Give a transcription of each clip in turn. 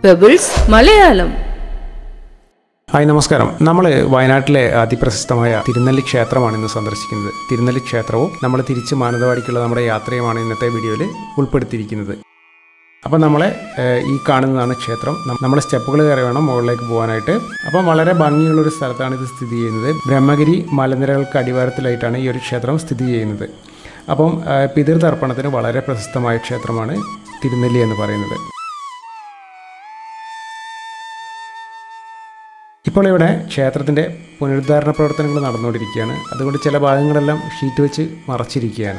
pebbles Malayalam hi നമസ്കാരം നമ്മൾ വയനാട്ടിലെ അതിപ്രശസ്തമായ തിരുനെല്ലി ക്ഷേത്രമാണ് ഇന്ന് സന്ദർശിക്കുന്നത് തിരുനെല്ലി ക്ഷേത്രവും നമ്മൾ തിരിച്ച് മാനന്തവാടിക്കുള്ള നമ്മുടെ യാത്രയുമാണ് ഇന്നത്തെ വീഡിയോയിൽ ഉൾപ്പെടുത്തിയിരിക്കുന്നത് അപ്പോൾ നമ്മളെ ഏഹ്, ഈ കാണുന്നതാണ് ക്ഷേത്രം നം- നമ്മൾ സ്റ്റെപ്പുകൾ കയറി വേണം മുകളിലേക്ക് പോകാനായിട്ട് അപ്പം വളരെ ഭംഗിയുള്ളൊരു സ്ഥലത്താണ് ഇത് സ്ഥിതി ചെയ്യുന്നത് ബ്രഹ്മഗിരി മലനിരകൾക്ക് അടിവാരത്തിലായിട്ടാണ് ഈ ഒരു ക്ഷേത്രം സ്ഥിതി ചെയ്യുന്നത് അപ്പം ഏഹ്, പിതൃതർപ്പണത്തിന് വളരെ പ്രശസ്തമായ ക്ഷേത്രമാണ് തിരുനെല്ലി എന്ന് പറയുന്നത് ഇപ്പോൾ ഇവിടെ ക്ഷേത്രത്തിൻ്റെ പുനരുദ്ധാരണ പ്രവർത്തനങ്ങൾ നടന്നുകൊണ്ടിരിക്കുകയാണ് അതുകൊണ്ട് ചില ഭാഗങ്ങളെല്ലാം ഷീറ്റ് വെച്ച് മറച്ചിരിക്കുകയാണ്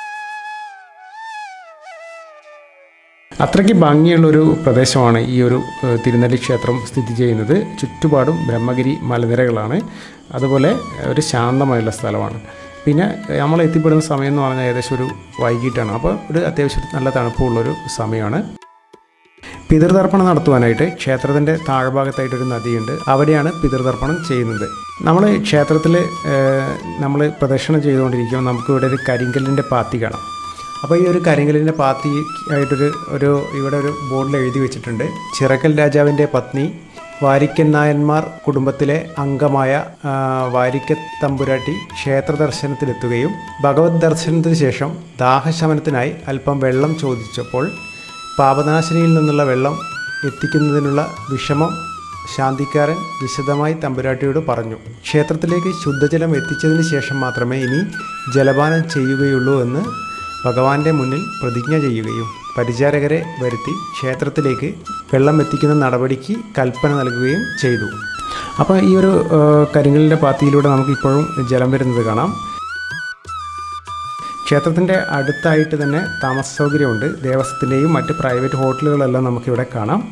അത്രയ്ക്ക് ഭംഗിയുള്ളൊരു പ്രദേശമാണ് ഈ ഒരു ഏഹ്, തിരുനെല്ലി ക്ഷേത്രം സ്ഥിതി ചെയ്യുന്നത് ചുറ്റുപാടും ബ്രഹ്മഗിരി മലനിരകളാണ് അതുപോലെ ഏഹ്, ഒരു ശാന്തമായുള്ള സ്ഥലമാണ് പിന്നെ ഏഹ്, നമ്മൾ എത്തിപ്പെടുന്ന സമയം എന്ന് പറഞ്ഞാൽ ഏകദേശം ഒരു വൈകിട്ടാണ് അപ്പോൾ ഒരു അത്യാവശ്യം നല്ല തണുപ്പുള്ളൊരു സമയമാണ് പിതൃതർപ്പണം നടത്തുവാനായിട്ട് ക്ഷേത്രത്തിൻ്റെ താഴ്ഭാഗത്തായിട്ടൊരു നദിയുണ്ട് അവിടെയാണ് പിതൃതർപ്പണം ചെയ്യുന്നത് നമ്മൾ ക്ഷേത്രത്തിൽ നമ്മൾ പ്രദക്ഷിണം ചെയ്തുകൊണ്ടിരിക്കുമ്പോൾ നമുക്ക് ഇവിടെ ഒരു കരിങ്കല്ലിൻ്റെ പാത്തി കാണാം അപ്പോൾ ഈ ഒരു കരിങ്കല്ലിൻ്റെ പാത്തി ആയിട്ടൊരു ഒരു ഇവിടെ ഒരു ബോർഡിൽ എഴുതി വെച്ചിട്ടുണ്ട് ചിറക്കൽ രാജാവിൻ്റെ പത്നി വാരിക്കൻ നായന്മാർ കുടുംബത്തിലെ അംഗമായ ആ, വാരിക്ക തമ്പുരാട്ടി ക്ഷേത്ര ദർശനത്തിലെത്തുകയും ഭഗവത് ദർശനത്തിന് ശേഷം ദാഹശമനത്തിനായി അല്പം വെള്ളം ചോദിച്ചപ്പോൾ പാപനാശിനിയിൽ നിന്നുള്ള വെള്ളം എത്തിക്കുന്നതിനുള്ള വിഷമം ശാന്തിക്കാരൻ വിശദമായി തമ്പുരാട്ടിയോട് പറഞ്ഞു ക്ഷേത്രത്തിലേക്ക് ശുദ്ധജലം എത്തിച്ചതിന് ശേഷം മാത്രമേ ഇനി ജലപാനം ചെയ്യുകയുള്ളൂ എന്ന് ഭഗവാന്റെ മുന്നിൽ പ്രതിജ്ഞ ചെയ്യുകയും പരിചാരകരെ വരുത്തി ക്ഷേത്രത്തിലേക്ക് വെള്ളം എത്തിക്കുന്ന നടപടിക്ക് കൽപ്പന നൽകുകയും ചെയ്തു അപ്പോൾ ഈ ഒരു ഏഹ്, കരിങ്കലിൻ്റെ പാത്തിയിലൂടെ നമുക്ക് ഇപ്പോഴും ജലം വരുന്നത് കാണാം ക്ഷേത്രത്തിൻ്റെ അടുത്തായിട്ട് തന്നെ താമസ സൗകര്യമുണ്ട് ദേവസ്വത്തിൻ്റെയും മറ്റ് പ്രൈവറ്റ് ഹോട്ടലുകളെല്ലാം നമുക്കിവിടെ കാണാം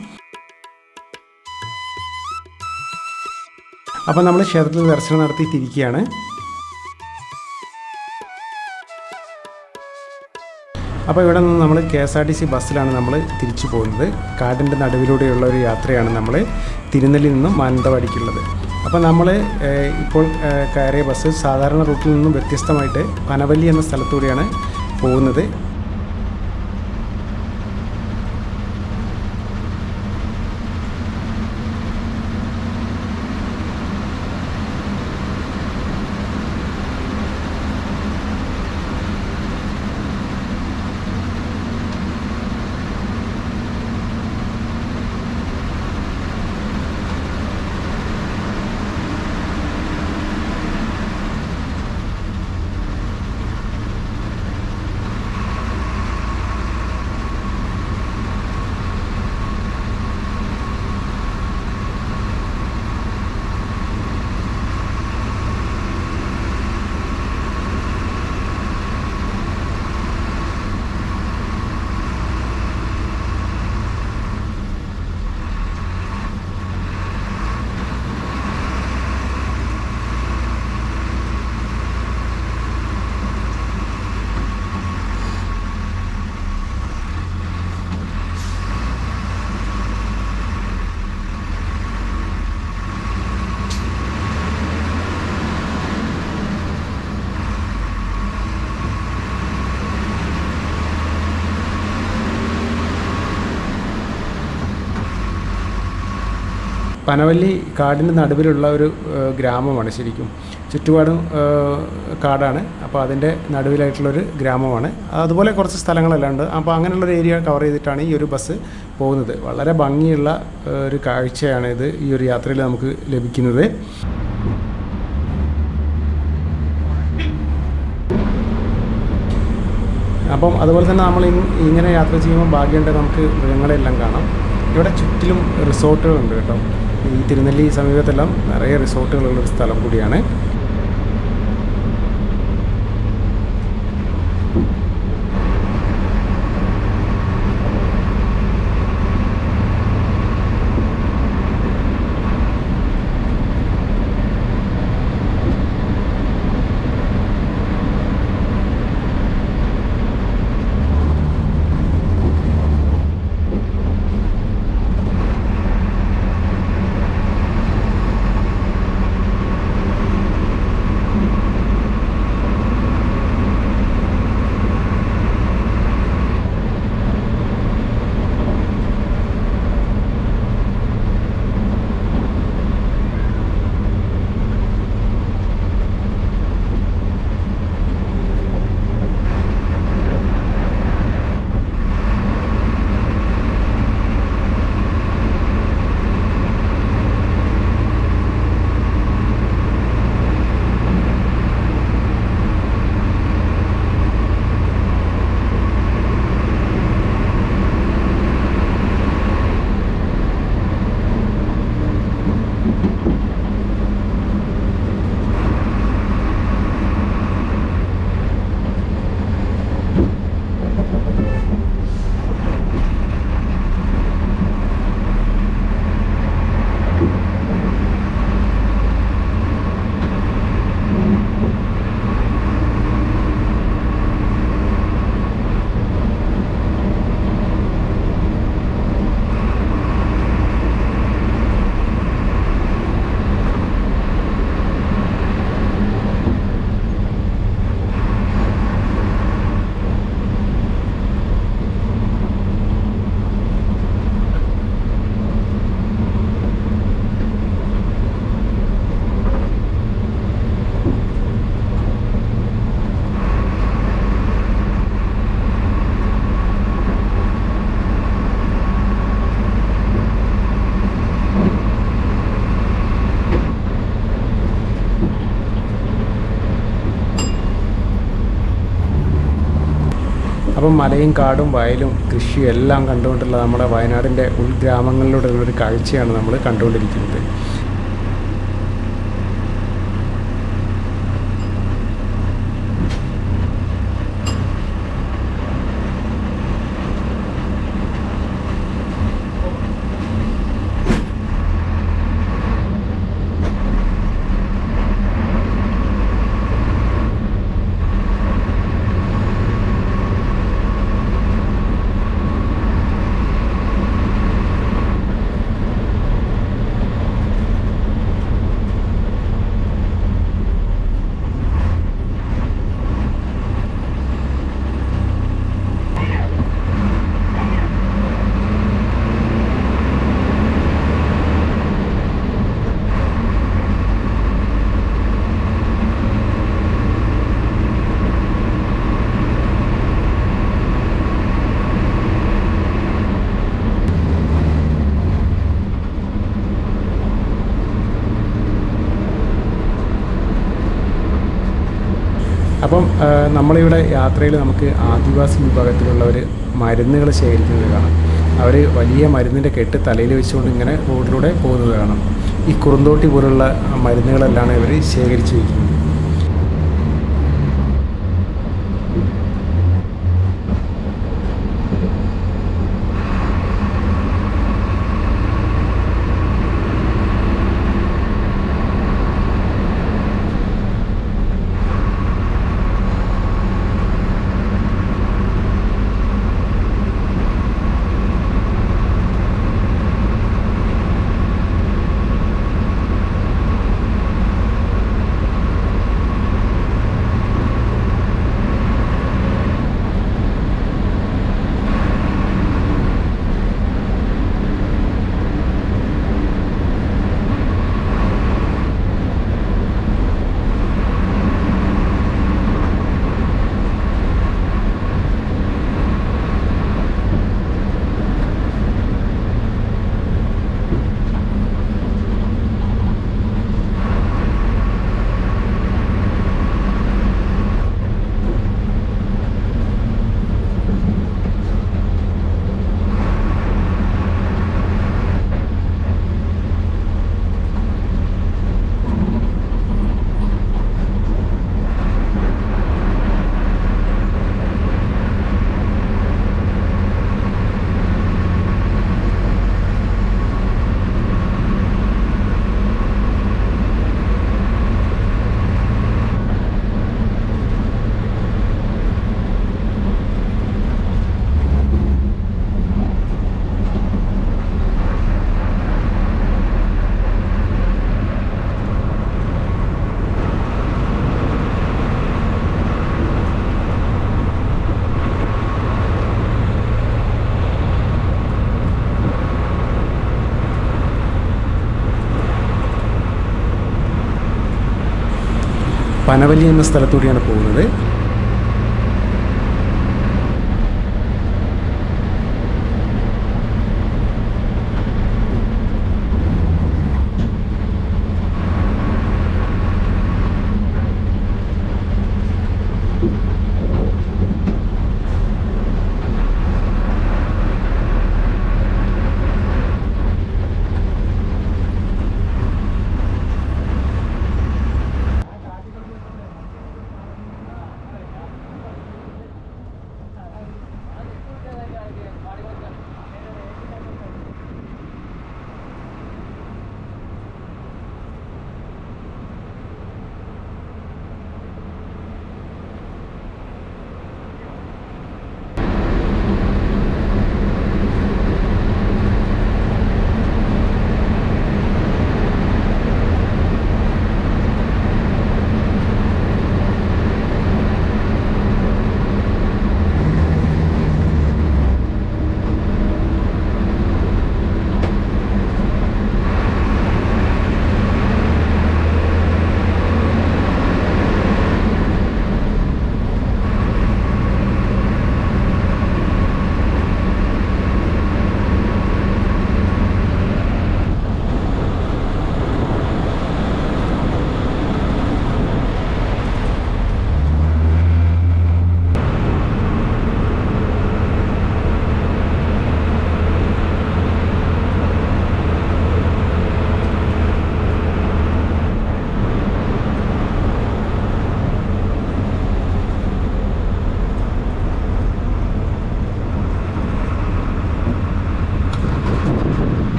അപ്പോൾ നമ്മൾ ക്ഷേത്രത്തിൽ ദർശനം നടത്തി തിരിക്കുകയാണ് അപ്പോൾ ഇവിടെ നിന്ന് നമ്മൾ K S R T C ബസ്സിലാണ് നമ്മൾ തിരിച്ചു പോകുന്നത് കാടിൻ്റെ നടുവിലൂടെയുള്ള ഒരു യാത്രയാണ് നമ്മൾ തിരുനെല്ലിയിൽ നിന്നും മാനന്തവാടിക്കുള്ളത് അപ്പോൾ നമ്മൾ ഏഹ്, ഇപ്പോൾ ഏഹ്, കയറിയ ബസ് സാധാരണ റൂട്ടിൽ നിന്നും വ്യത്യസ്തമായിട്ട് പനവല്ലി എന്ന സ്ഥലത്തൂടെയാണ് പോകുന്നത് പനവല്ലി കാടിൻ്റെ നടുവിലുള്ള ഒരു ഏഹ്, ഗ്രാമമാണ് ശരിക്കും ചുറ്റുപാടും ഏഹ്, കാടാണ് അപ്പോൾ അതിൻ്റെ നടുവിലായിട്ടുള്ളൊരു ഗ്രാമമാണ് അതുപോലെ കുറച്ച് സ്ഥലങ്ങളെല്ലാം ഉണ്ട് അപ്പോൾ അങ്ങനെയുള്ളൊരു ഏരിയ കവർ ചെയ്തിട്ടാണ് ഈ ഒരു ബസ് പോകുന്നത് വളരെ ഭംഗിയുള്ള ഏഹ്, ഒരു കാഴ്ചയാണ് ഇത് ഈ ഒരു യാത്രയിൽ നമുക്ക് ലഭിക്കുന്നത് അപ്പം അതുപോലെ തന്നെ നമ്മൾ ഇ- ഇങ്ങനെ യാത്ര ചെയ്യുമ്പോൾ ഭാഗ്യമുണ്ട് നമുക്ക് മൃഗങ്ങളെല്ലാം കാണാം ഇവിടെ ചുറ്റിലും റിസോർട്ടുകളുണ്ട് കേട്ടോ ഈ തിരുനെല്ലി സമീപത്തെല്ലാം നിറയെ റിസോർട്ടുകളുള്ള ഒരു സ്ഥലം കൂടിയാണ് അപ്പം മലയും കാടും വയലും കൃഷിയും എല്ലാം കണ്ടുകൊണ്ടുള്ള നമ്മുടെ വയനാടിൻ്റെ ഉൾഗ്രാമങ്ങളിലൂടെയുള്ള ഒരു കാഴ്ചയാണ് നമ്മൾ കണ്ടുകൊണ്ടിരിക്കുന്നത് അപ്പം ആ, നമ്മളിവിടെ യാത്രയിൽ നമുക്ക് ആദിവാസി വിഭാഗത്തിലുള്ളവർ മരുന്നുകൾ ശേഖരിക്കുന്നത് കാണാം അവർ വലിയ മരുന്നിൻ്റെ കെട്ട് തലയിൽ വെച്ചുകൊണ്ട് ഇങ്ങനെ റോഡിലൂടെ പോകുന്നത് കാണാം ഈ കുറുന്തോട്ടി പോലുള്ള മരുന്നുകളെല്ലാം ഇവർ ശേഖരിച്ച് വയ്ക്കുന്നത് പനവല്ലി എന്ന സ്ഥലത്തൂടെയാണ് പോകുന്നത്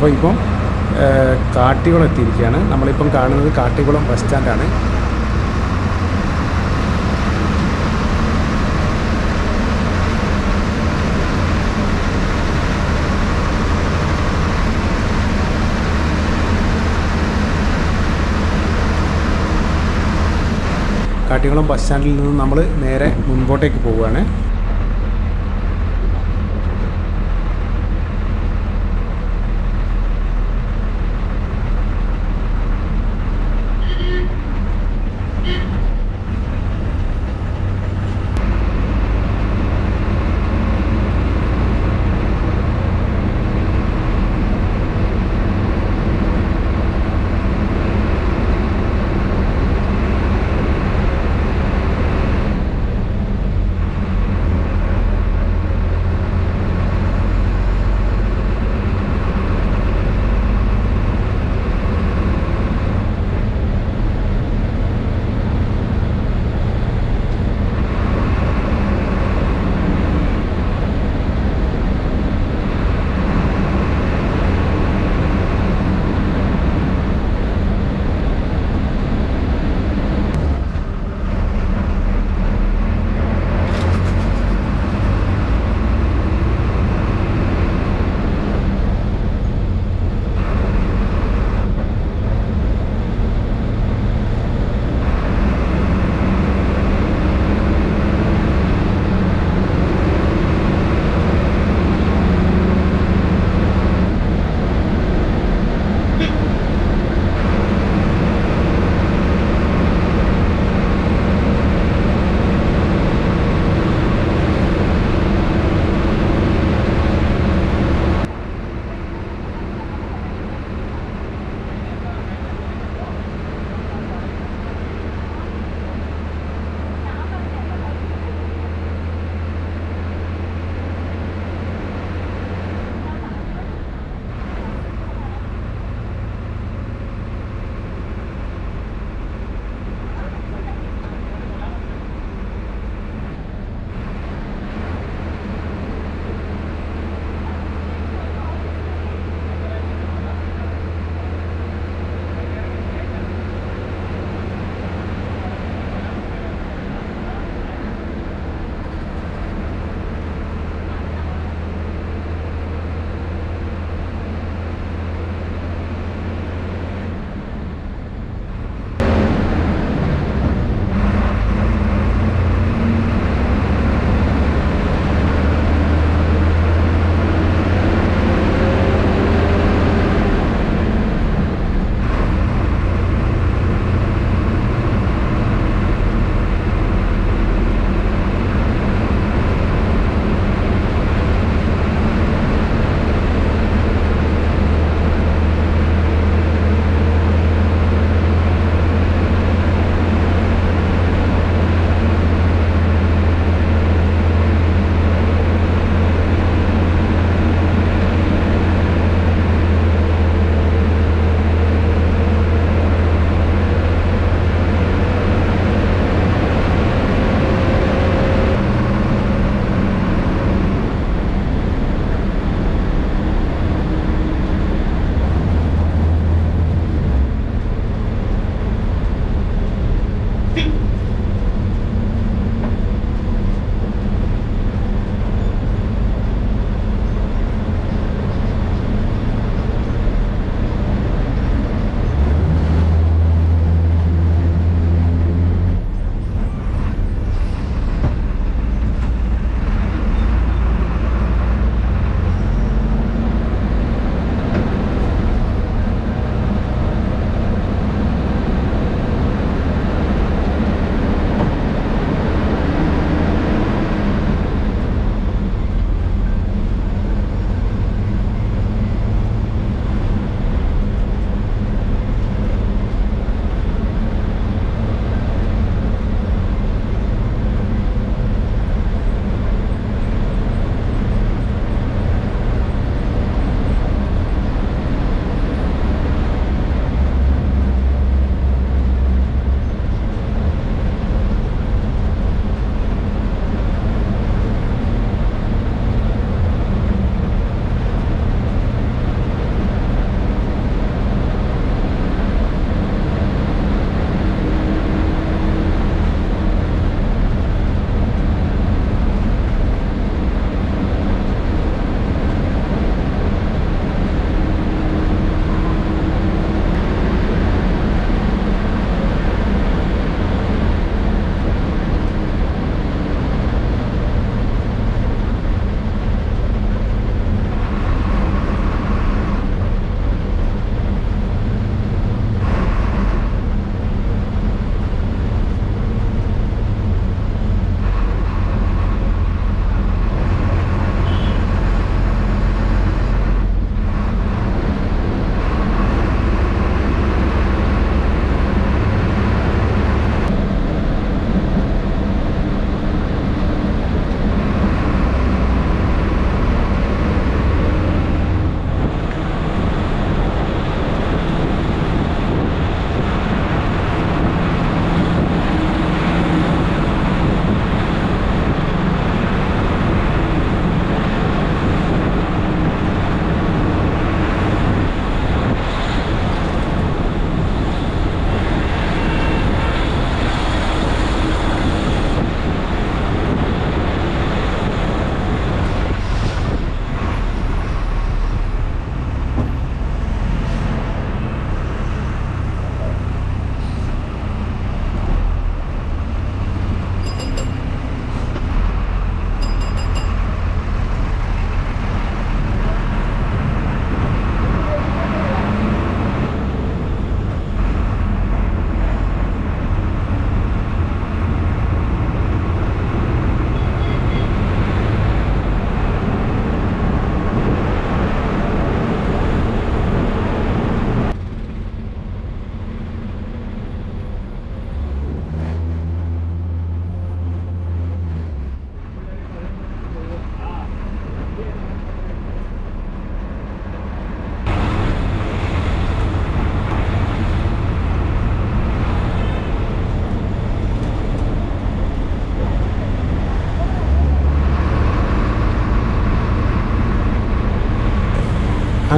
അപ്പോൾ ഇപ്പം ഏഹ്, കാട്ടിക്കുളം എത്തിയിരിക്കുകയാണ് നമ്മളിപ്പം കാണുന്നത് കാട്ടിക്കുളം ബസ് സ്റ്റാൻഡാണ് കാട്ടിക്കുളം ബസ് സ്റ്റാൻഡിൽ നിന്ന് നമ്മൾ നേരെ മുൻപോട്ടേക്ക് പോവുകയാണ്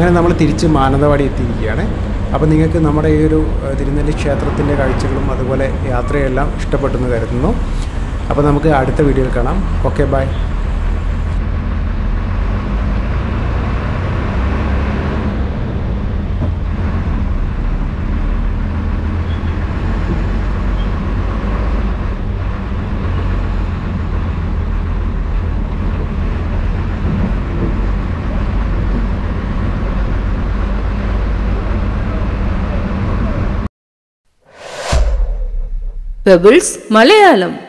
അങ്ങനെ നമ്മൾ തിരിച്ച് മാനന്തവാടി എത്തിയിരിക്കുകയാണ് അപ്പോൾ നിങ്ങൾക്ക് നമ്മുടെ ഈ ഒരു ഏഹ്, തിരുനെല്ലി ക്ഷേത്രത്തിൻ്റെ കാഴ്ചകളും അതുപോലെ യാത്രയെല്ലാം ഇഷ്ടപ്പെട്ടെന്ന് കരുതുന്നു അപ്പോൾ നമുക്ക് അടുത്ത വീഡിയോയിൽ കാണാം ഓക്കെ ബൈ പെബിൾസ് മലയാളം